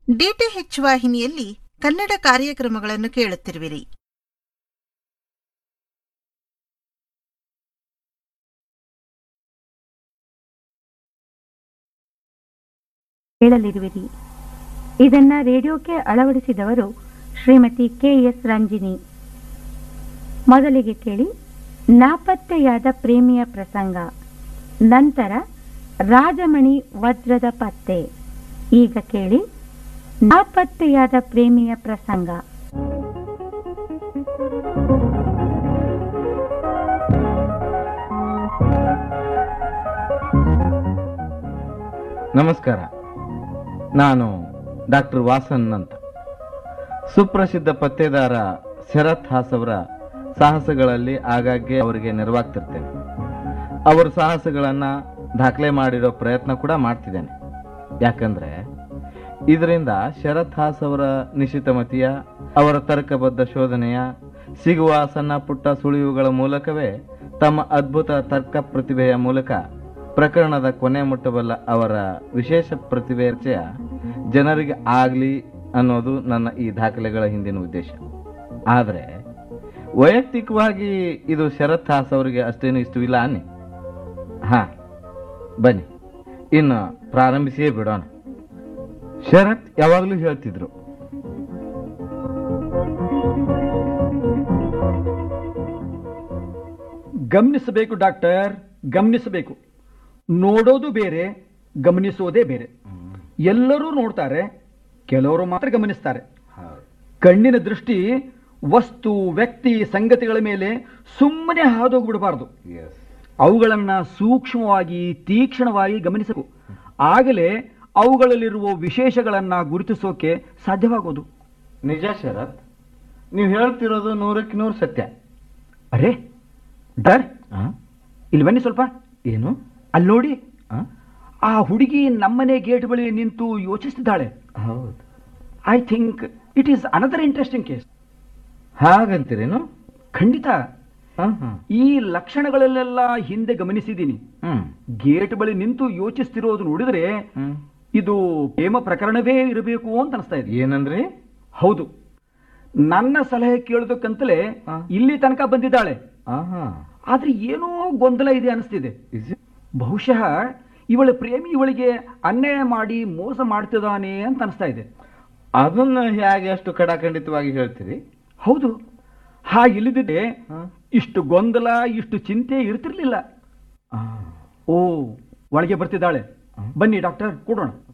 DTH ವಾಹಿನಿಯಲ್ಲಿ ಕನ್ನಡ ಕಾರ್ಯಕ್ರಮಗಳನ್ನು ಕೇಳುತ್ತಿರುವಿರಿ ಕೇಳಲಿರುವಿರಿ ಇದನ್ನ ರೇಡಿಯೋಕ್ಕೆ ಅಳವಡಿಸಿದವರು ಶ್ರೀಮತಿ ಕೆ ಎಸ್ ರಂಜಿನಿ ಮೊದಲಿಗೆ ಕೇಳಿ ನಾಪತ್ತೆಯಾದ ಪ್ರೇಮಿಯ ಪ್ರಸಂಗ ನಂತರ ರಾಜಮಣಿ ವಜ್ರದ ಪತ್ತೆ ಈಗ ಕೇಳಿ ನಾಪತ್ತೆಯಾದ ಪ್ರೇಮಿಯ ಪ್ರಸಂಗ ನಮಸ್ಕಾರ ನಾನು ಡಾಕ್ಟರ್ ವಾಸನ್ ಅಂತ ಸುಪ್ರಸಿದ್ಧ ಪತ್ತೇದಾರ ಶರತ್ ಹಾಸ್ ಅವರ ಸಾಹಸಗಳಲ್ಲಿ ಆಗಾಗ್ಗೆ ಅವರಿಗೆ ನೆರವಾಗ್ತಿರ್ತೇನೆ ಅವರ ಸಾಹಸಗಳನ್ನ ದಾಖಲೆ ಮಾಡಿರೋ ಪ್ರಯತ್ನ ಕೂಡ ಮಾಡ್ತಿದ್ದೇನೆ ಯಾಕಂದ್ರೆ ಇದರಿಂದ ಶರತ್ ಹಾಸ್ ಅವರ ನಿಶ್ಚಿತಮತಿಯ ಅವರ ತರ್ಕಬದ್ಧ ಶೋಧನೆಯ ಸಿಗುವ ಸಣ್ಣ ಪುಟ್ಟ ಸುಳಿವುಗಳ ಮೂಲಕವೇ ತಮ್ಮ ಅದ್ಭುತ ತರ್ಕ ಪ್ರತಿಭೆಯ ಮೂಲಕ ಪ್ರಕರಣದ ಕೊನೆ ಮುಟ್ಟಬಲ್ಲ ಅವರ ವಿಶೇಷ ಪ್ರತಿಭೆ ಪರಿಚಯ ಜನರಿಗೆ ಆಗ್ಲಿ ಅನ್ನೋದು ನನ್ನ ಈ ದಾಖಲೆಗಳ ಹಿಂದಿನ ಉದ್ದೇಶ ಆದರೆ ವೈಯಕ್ತಿಕವಾಗಿ ಇದು ಶರತ್ ಹಾಸ್ ಅವರಿಗೆ ಅಷ್ಟೇನು ಇಷ್ಟವಿಲ್ಲ ಅನ್ನಿ ಹಾ ಬನ್ನಿ ಇನ್ನು ಪ್ರಾರಂಭಿಸಿಯೇ ಬಿಡೋಣ ಶರತ್ ಯಾವಾಗಲೂ ಹೇಳ್ತಿದ್ರು ಗಮನಿಸಬೇಕು ಡಾಕ್ಟರ್ ಗಮನಿಸಬೇಕು ನೋಡೋದು ಬೇರೆ ಗಮನಿಸೋದೇ ಬೇರೆ ಎಲ್ಲರೂ ನೋಡ್ತಾರೆ ಕೆಲವರು ಮಾತ್ರ ಗಮನಿಸ್ತಾರೆ ಕಣ್ಣಿನ ದೃಷ್ಟಿ ವಸ್ತು ವ್ಯಕ್ತಿ ಸಂಗತಿಗಳ ಮೇಲೆ ಸುಮ್ಮನೆ ಹಾದೋಗ್ಬಿಡಬಾರ್ದು ಅವುಗಳನ್ನ ಸೂಕ್ಷ್ಮವಾಗಿ ತೀಕ್ಷ್ಣವಾಗಿ ಗಮನಿಸಬೇಕು ಆಗಲೇ ಅವುಗಳಲ್ಲಿರುವ ವಿಶೇಷಗಳನ್ನ ಗುರುತಿಸೋಕೆ ಸಾಧ್ಯವಾಗೋದು ನಿಜ ಶರತ್ ನೀವು ಹೇಳ್ತಿರೋದು ನೂರಕ್ಕೆ ನೂರು ಸತ್ಯ ಅರೆ ಡರ್ ಆ? ಇಲ್ಲಿ ಬನ್ನಿ ಸ್ವಲ್ಪ ಏನು ಅಲ್ಲಿ ನೋಡಿ ಆ? ಆ ಹುಡುಗಿ ನಮ್ಮನೆ ಗೇಟ್ ಬಳಿ ನಿಂತು ಯೋಚಿಸ್ತಿದ್ದಾಳೆ ಹೌದು I think it is another interesting case ಹಾಗಂತೀರೇನು ಖಂಡಿತ ಹಾ ಹಾ ಈ ಲಕ್ಷಣಗಳಲ್ಲೆಲ್ಲ ಹಿಂದೆ ಗಮನಿಸಿದ್ದೀನಿ ಹ್ಮ್ ಗೇಟ್ ಬಳಿ ನಿಂತು ಯೋಚಿಸ್ತಿರೋದು ನೋಡಿದ್ರೆ ಹ್ಮ್ ಇದು ಪ್ರೇಮ ಪ್ರಕರಣವೇ ಇರಬೇಕು ಅಂತ ಅನಿಸ್ತಾ ಇದೆ ಏನಂದ್ರಿ ಹೌದು ನನ್ನ ಸಲಹೆ ಕೇಳೋದಕ್ಕಂತಲೇ ಹಾ. ಇಲ್ಲಿ ತನಕ ಬಂದಿದ್ದಾಳೆ ಆಹಾ ಆದ್ರೆ ಏನೋ ಗೊಂದಲ ಇದೆ ಅನಿಸ್ತಿದೆ ಇಸ್ ಇಟ್? ಬಹುಶಃ ಇವಳ ಪ್ರೇಮಿ ಇವಳಿಗೆ ಅನ್ಯಾಯ ಮಾಡಿ ಮೋಸ ಮಾಡ್ತಿದ್ದಾನೆ ಅಂತ ಅನಿಸ್ತಾ ಇದೆ ಅದನ್ನ ಹೇಗೆ ಅಷ್ಟು ಕಡಾಖಂಡಿತವಾಗಿ ಹೇಳ್ತೀರಿ ಹೌದು ಹಾಗಿಲ್ಲದಿದ್ದೆ ಹಾ. ಇಷ್ಟು ಗೊಂದಲ ಇಷ್ಟು ಚಿಂತೆ ಇರ್ತಿರ್ಲಿಲ್ಲ ಆ, ಓ ಒಳಗೆ ಬರ್ತಿದ್ದಾಳೆ ಬನ್ನಿ ಡಾಕ್ಟರ್ ಕೊಡೋಣ